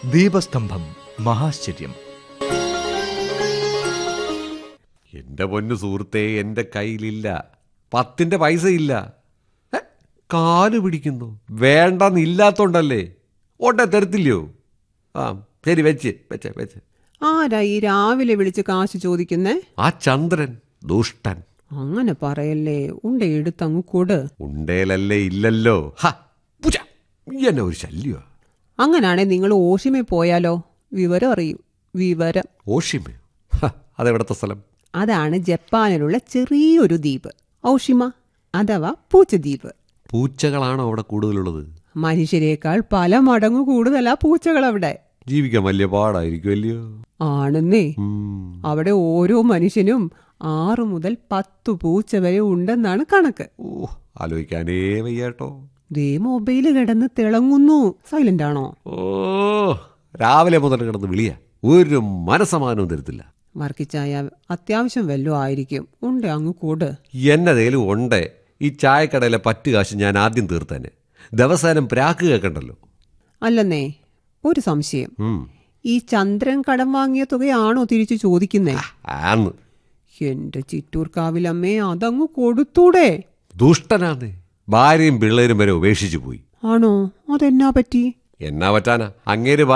ദീപസ്തംഭം മഹാശ്ചര്യം എന്റെ പൊന്നു സുഹൃത്തെ എന്റെ കയ്യിലില്ല പത്തിന്റെ പൈസ ഇല്ല ഹെ, കാല് പിടിക്കുന്നു വേണ്ടെന്നില്ലാത്തോണ്ടല്ലേ ഓട്ടെ തരത്തില്ലയോ ആ ശരി വെച്ച് വെച്ച് വെച്ച് ആരാ ഈ രാവിലെ വിളിച്ച് കാശ് ചോദിക്കുന്നേ ആ ചന്ദ്രൻ ദുഷ്ടൻ അങ്ങനെ പറയല്ലേ ഉണ്ട എടുത്തങ്ങ് കൊട് ഉണ്ടേലല്ലേ ഇല്ലല്ലോ ഹ പൂജ എന്നെ ഒരു ശല്യോ അങ്ങനാണെ നിങ്ങൾ ഓഷിമേ പോയാലോ വിവരം അറിയും വിവരം ഓഷിമ അതെവിടത്തെ സ്ഥലം അതാണ് ജപ്പാനിലുള്ള ചെറിയൊരു ദ്വീപ് ഔഷിമ അഥവാ പൂച്ചദ്വീപ് പൂച്ചകളാണോ അവിടെ കൂടുതലുള്ളത് മനുഷ്യരെക്കാൾ പല മടങ്ങു കൂടുതലാ പൂച്ചകൾ അവിടെ ജീവിക്കാൻ വലിയ പാടായിരിക്കും അല്ലയോ ആണെന്നേ ഉം. അവിടെ ഓരോ മനുഷ്യനും ആറു മുതൽ പത്തു പൂച്ച വരെ ഉണ്ടെന്നാണ് കണക്ക് ഓ ആലോചിക്കാനേ വയ്യാട്ടോ ദേ മൊബൈല് കിടന്ന് തിളങ്ങുന്നു സൈലന്റ് ആണോ ഓ രാവിലെ മുതൽ കിടന്ന് വിളിയ ഒരു മനസമാനവും തരത്തില്ല വർക്കിച്ചായ അത്യാവശ്യം വല്ലതും ആയിരിക്കും ഉണ്ട് അങ്ങ് കൂട് എന്നതേലും ഉണ്ട് ഈ ചായക്കടയിലെ പറ്റ് കാശ് ഞാൻ ആദ്യം തീർത്തേനെ ദിവസേനം പ്രാക്ക് കേൾക്കണ്ടല്ലോ അല്ലെന്നേ ഒരു സംശയം ഉം. ഈ ചന്ദ്രൻ കടം വാങ്ങിയ തുകയാണോ തിരിച്ചു ചോദിക്കുന്നേ ആന്ന് എന്റെ ചിറ്റൂർക്കാവിലമ്മേ അതങ്ങ് കൊടുത്തൂടെ ദുഷ്ടനാന്നേ ഭാര്യയും പിള്ളേരും വരെ ഉപേക്ഷിച്ചു പോയി ആണോ അതെന്നാ പറ്റി എന്നാ പറ്റാനാ അങ്ങേര്